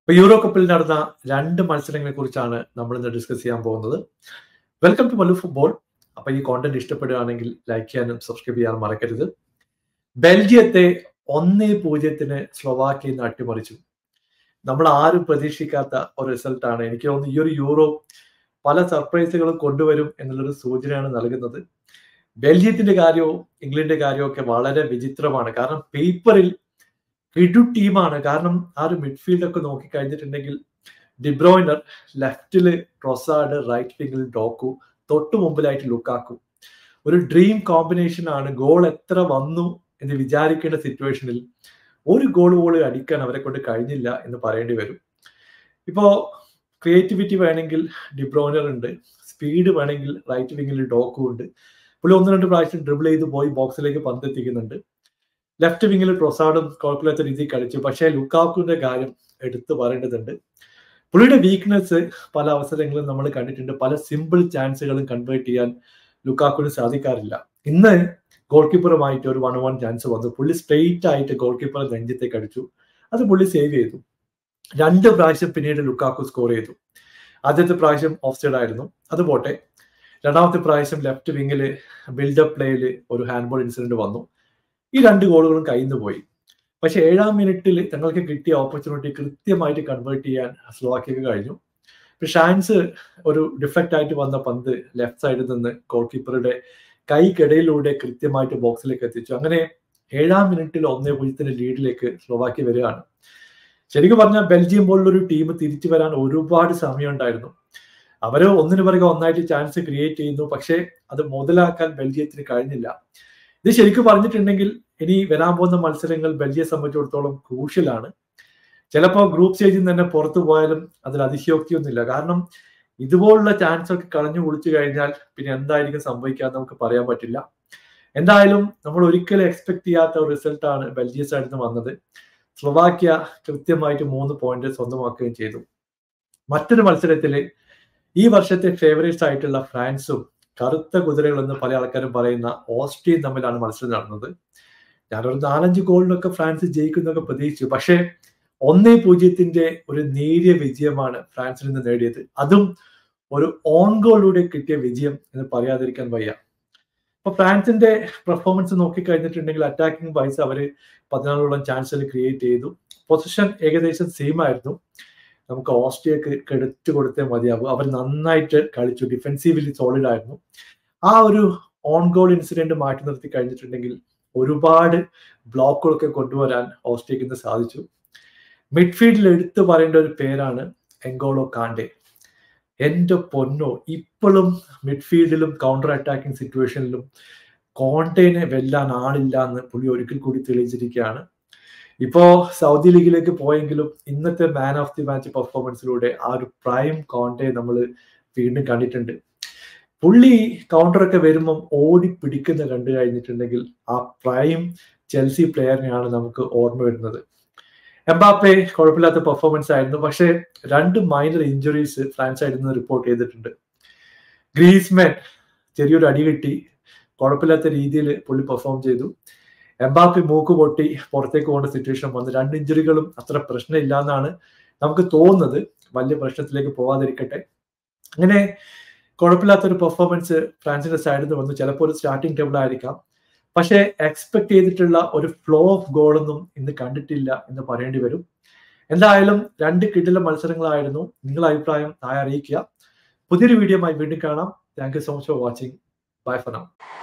ഇപ്പൊ യൂറോ കപ്പിൽ നടന്ന രണ്ട് മത്സരങ്ങളെ കുറിച്ചാണ് നമ്മൾ ഇന്ന് ഡിസ്കസ് ചെയ്യാൻ പോകുന്നത് വെൽക്കം ടു മല്ലു ഫുട്ബോൾ അപ്പൊ ഈ കോണ്ടന്റ് ഇഷ്ടപ്പെടുകയാണെങ്കിൽ ലൈക്ക് ചെയ്യാനും സബ്സ്ക്രൈബ് ചെയ്യാനും മറക്കരുത് ബെൽജിയത്തെ ഒന്നേ പൂജ്യത്തിന് സ്ലൊവാക്കിയിൽ നിന്ന് അട്ടിമറിച്ചു നമ്മൾ ആരും പ്രതീക്ഷിക്കാത്ത ഒരു റിസൾട്ടാണ് എനിക്ക് തോന്നുന്നു ഈ ഒരു യൂറോ പല സർപ്രൈസുകളും കൊണ്ടുവരും എന്നുള്ളൊരു സൂചനയാണ് നൽകുന്നത് ബെൽജിയത്തിന്റെ കാര്യവും ഇംഗ്ലണ്ടിന്റെ കാര്യവും ഒക്കെ വളരെ വിചിത്രമാണ് കാരണം പേപ്പറിൽ കിടു ടീമാണ് കാരണം ആ ഒരു മിഡ്ഫീൽഡ് ഒക്കെ നോക്കി കഴിഞ്ഞിട്ടുണ്ടെങ്കിൽ ഡിബ്രോയിനർ ലെഫ്റ്റില് റൊസാഡ് റൈറ്റ് വിംഗിൽ ഡോക്കു തൊട്ടു മുമ്പിലായിട്ട് ലുക്കാക്കു ഒരു ഡ്രീം കോമ്പിനേഷൻ ആണ് ഗോൾ എത്ര വന്നു എന്ന് വിചാരിക്കേണ്ട സിറ്റുവേഷനിൽ ഒരു ഗോൾ പോലും അടിക്കാൻ അവരെ കൊണ്ട് കഴിഞ്ഞില്ല എന്ന് പറയേണ്ടി വരും ഇപ്പോ ക്രിയേറ്റിവിറ്റി വേണമെങ്കിൽ ഡിബ്രോയിനർ ഉണ്ട് സ്പീഡ് വേണമെങ്കിൽ റൈറ്റ് വിംഗിൽ ഡോക്കു ഉണ്ട് പുള്ളി ഒന്ന് രണ്ട് പ്രാവശ്യം ഡ്രിബിൾ ചെയ്ത് പോയി ബോക്സിലേക്ക് പന്തെത്തിക്കുന്നുണ്ട് ലെഫ്റ്റ് വിങ്ങിൽ ട്രൊസാഡും കുഴപ്പമില്ലാത്ത രീതിയിൽ കളിച്ചു പക്ഷേ ലുക്കാക്കുവിന്റെ കാര്യം എടുത്തു പറയേണ്ടതുണ്ട് പുള്ളിയുടെ വീക്ക്നെസ് പല അവസരങ്ങളും നമ്മൾ കണ്ടിട്ടുണ്ട് പല സിമ്പിൾ ചാൻസുകളും കൺവേർട്ട് ചെയ്യാൻ ലുക്കാക്കുവിന് സാധിക്കാറില്ല ഇന്ന് ഗോൾ കീപ്പറുമായിട്ട് ഒരു വൺ വൺ ചാൻസ് വന്നു പുള്ളി സ്ട്രെയിറ്റ് ആയിട്ട് ഗോൾ കീപ്പറെ നെഞ്ചത്തേക്ക് അടിച്ചു അത് പുള്ളി സേവ് ചെയ്തു രണ്ട് പ്രാവശ്യം പിന്നീട് ലുക്കാക്കു സ്കോർ ചെയ്തു ആദ്യത്തെ പ്രാവശ്യം ഓഫ് സൈഡ് ആയിരുന്നു അത് പോട്ടെ രണ്ടാമത്തെ പ്രാവശ്യം ലെഫ്റ്റ് വിങ്ങിൽ ബിൽഡപ്പ് പ്ലേയിൽ ഒരു ഹാൻഡ്ബോൾ ഇൻസിഡന്റ് വന്നു ഈ രണ്ട് ഗോളുകളും കയ്യിൽ നിന്ന് പോയി പക്ഷെ ഏഴാം മിനിറ്റിൽ തങ്ങൾക്ക് കിട്ടിയ ഓപ്പർച്യൂണിറ്റി കൃത്യമായിട്ട് കൺവേർട്ട് ചെയ്യാൻ സ്ലോവാക്കിയക്ക് കഴിഞ്ഞു ഷാൻസ് ഒരു ഡിഫക്റ്റ് ആയിട്ട് വന്ന പന്ത് ലെഫ്റ്റ് സൈഡിൽ നിന്ന് ഗോൾ കീപ്പറുടെ കൈക്കിടയിലൂടെ കൃത്യമായിട്ട് ബോക്സിലേക്ക് എത്തിച്ചു അങ്ങനെ ഏഴാം മിനിറ്റിൽ ഒന്നേ പൂജ്യത്തിന്റെ ലീഡിലേക്ക് സ്ലോവാക്കി വരികയാണ് ശരിക്കും പറഞ്ഞാൽ ബെൽജിയം പോലുള്ളൊരു ടീം തിരിച്ചു വരാൻ ഒരുപാട് സമയം ഉണ്ടായിരുന്നു അവര് ഒന്നിനു പിറകെ ഒന്നായിട്ട് ചാൻസ് ക്രിയേറ്റ് ചെയ്യുന്നു പക്ഷേ അത് മുതലാക്കാൻ ബെൽജിയത്തിന് കഴിഞ്ഞില്ല ഇത് ശരിക്കും പറഞ്ഞിട്ടുണ്ടെങ്കിൽ ഇനി വരാൻ പോകുന്ന മത്സരങ്ങൾ ബെൽജിയെ സംബന്ധിച്ചിടത്തോളം ക്രൂഷ്യലാണ് ചിലപ്പോൾ ഗ്രൂപ്പ് സ്റ്റേജിൽ തന്നെ പുറത്തു പോയാലും അതിൽ അതിശയോക്തിയൊന്നുമില്ല കാരണം ഇതുപോലുള്ള ചാൻസ് ഒക്കെ കളഞ്ഞു കുളിച്ചു കഴിഞ്ഞാൽ പിന്നെ എന്തായിരിക്കും സംഭവിക്കാന്ന് നമുക്ക് പറയാൻ പറ്റില്ല എന്തായാലും നമ്മൾ ഒരിക്കലും എക്സ്പെക്ട് ചെയ്യാത്ത ഒരു റിസൾട്ടാണ് ബെൽജിയ സൈഡിൽ നിന്ന് വന്നത് സ്ലൊവാക്യ കൃത്യമായിട്ട് മൂന്ന് പോയിന്റ് സ്വന്തമാക്കുകയും ചെയ്തു മറ്റൊരു മത്സരത്തില് ഈ വർഷത്തെ ഫേവറേറ്റ്സ് ആയിട്ടുള്ള ഫ്രാൻസും കറുത്ത കുതിരകൾ എന്ന് പല ആൾക്കാരും പറയുന്ന ഓസ്ട്രിയയും തമ്മിലാണ് മത്സരം നടന്നത് ഞാനൊരു നാലഞ്ച് ഗോളിനൊക്കെ ഫ്രാൻസ് ജയിക്കുന്നൊക്കെ പ്രതീക്ഷിച്ചു പക്ഷേ ഒന്നേ പൂജ്യത്തിന്റെ ഒരു നേരിയ വിജയമാണ് ഫ്രാൻസിൽ നിന്ന് നേടിയത് അതും ഒരു ഓൺ ഗോളിലൂടെ കിട്ടിയ വിജയം എന്ന് പറയാതിരിക്കാൻ വയ്യ അപ്പൊ ഫ്രാൻസിന്റെ പെർഫോമൻസ് നോക്കിക്കഴിഞ്ഞിട്ടുണ്ടെങ്കിൽ അറ്റാക്കിംഗ് വൈസ് അവര് പതിനാലോളം ചാൻസുകൾ ക്രിയേറ്റ് ചെയ്തു പൊസിഷൻ ഏകദേശം സെയിം ആയിരുന്നു നമുക്ക് ഓസ്ട്രിയക്ക് കെടുത്തു കൊടുത്തേ മതിയാകും അവർ നന്നായിട്ട് കളിച്ചു ഡിഫെൻസീവ്ലി സോളിഡ് ആയിരുന്നു ആ ഒരു ഓൺ ഗോൾ ഇൻസിഡന്റ് മാറ്റി നിർത്തി കഴിഞ്ഞിട്ടുണ്ടെങ്കിൽ ഒരുപാട് ബ്ലോക്കുകളൊക്കെ കൊണ്ടുവരാൻ ഓസ്ട്രിയക്ക് ഇന്ന് സാധിച്ചു മിഡ്ഫീൽഡിൽ എടുത്തു പറയേണ്ട ഒരു പേരാണ് എങ്കോളോ കാണ്ടെ എന്റെ പൊന്നോ ഇപ്പോഴും മിഡ്ഫീൽഡിലും കൗണ്ടർ അറ്റാക്കിംഗ് സിറ്റുവേഷനിലും കോണ്ടേനെ വെല്ലാൻ ആളില്ല എന്ന് പുള്ളി ഒരിക്കൽ കൂടി തെളിയിച്ചിരിക്കുകയാണ് ഇപ്പോ സൗദി ലീഗിലേക്ക് പോയെങ്കിലും ഇന്നത്തെ മാൻ ഓഫ് ദി മാച്ച് പെർഫോമൻസിലൂടെ ആ ഒരു പ്രൈം കോണ്ടെ നമ്മൾ വീണ്ടും കണ്ടിട്ടുണ്ട് പുള്ളി കൗണ്ടറൊക്കെ വരുമ്പം ഓടി പിടിക്കുന്ന കണ്ടു കഴിഞ്ഞിട്ടുണ്ടെങ്കിൽ ആ പ്രൈം ചെൽസി പ്ലെയറിനെയാണ് നമുക്ക് ഓർമ്മ വരുന്നത് എംബാപ്പെ കുഴപ്പമില്ലാത്ത പെർഫോമൻസ് ആയിരുന്നു പക്ഷേ രണ്ട് മൈനർ ഇഞ്ചുറീസ് ഫ്രാൻസ് സൈഡിൽ നിന്ന് റിപ്പോർട്ട് ചെയ്തിട്ടുണ്ട് ഗ്രീസ്മാൻ ചെറിയൊരു അടി കിട്ടി കുഴപ്പമില്ലാത്ത രീതിയിൽ പുള്ളി പെർഫോം ചെയ്തു എംബാപ്പി മൂക്ക് പൊട്ടി പുറത്തേക്ക് പോകേണ്ട സിറ്റുവേഷൻ വന്നു രണ്ട് ഇഞ്ചുറികളും അത്ര പ്രശ്നമില്ല എന്നാണ് നമുക്ക് തോന്നുന്നത് വലിയ പ്രശ്നത്തിലേക്ക് പോവാതിരിക്കട്ടെ അങ്ങനെ കുഴപ്പമില്ലാത്തൊരു പെർഫോമൻസ് ഫ്രാൻസിന്റെ സൈഡിൽ നിന്ന് വന്നു ചിലപ്പോൾ ഒരു സ്റ്റാർട്ടിംഗ് ടേബിൾ ആയിരിക്കാം പക്ഷേ എക്സ്പെക്ട് ചെയ്തിട്ടുള്ള ഒരു ഫ്ലോ ഓഫ് ഗോളൊന്നും ഇന്ന് കണ്ടിട്ടില്ല എന്ന് പറയേണ്ടി വരും എന്തായാലും രണ്ട് കിടില മത്സരങ്ങളായിരുന്നു നിങ്ങളുടെ അഭിപ്രായം താഴെ അറിയിക്കുക പുതിയൊരു വീഡിയോയുമായി വീണ്ടും കാണാം thank you so much for watching bye for now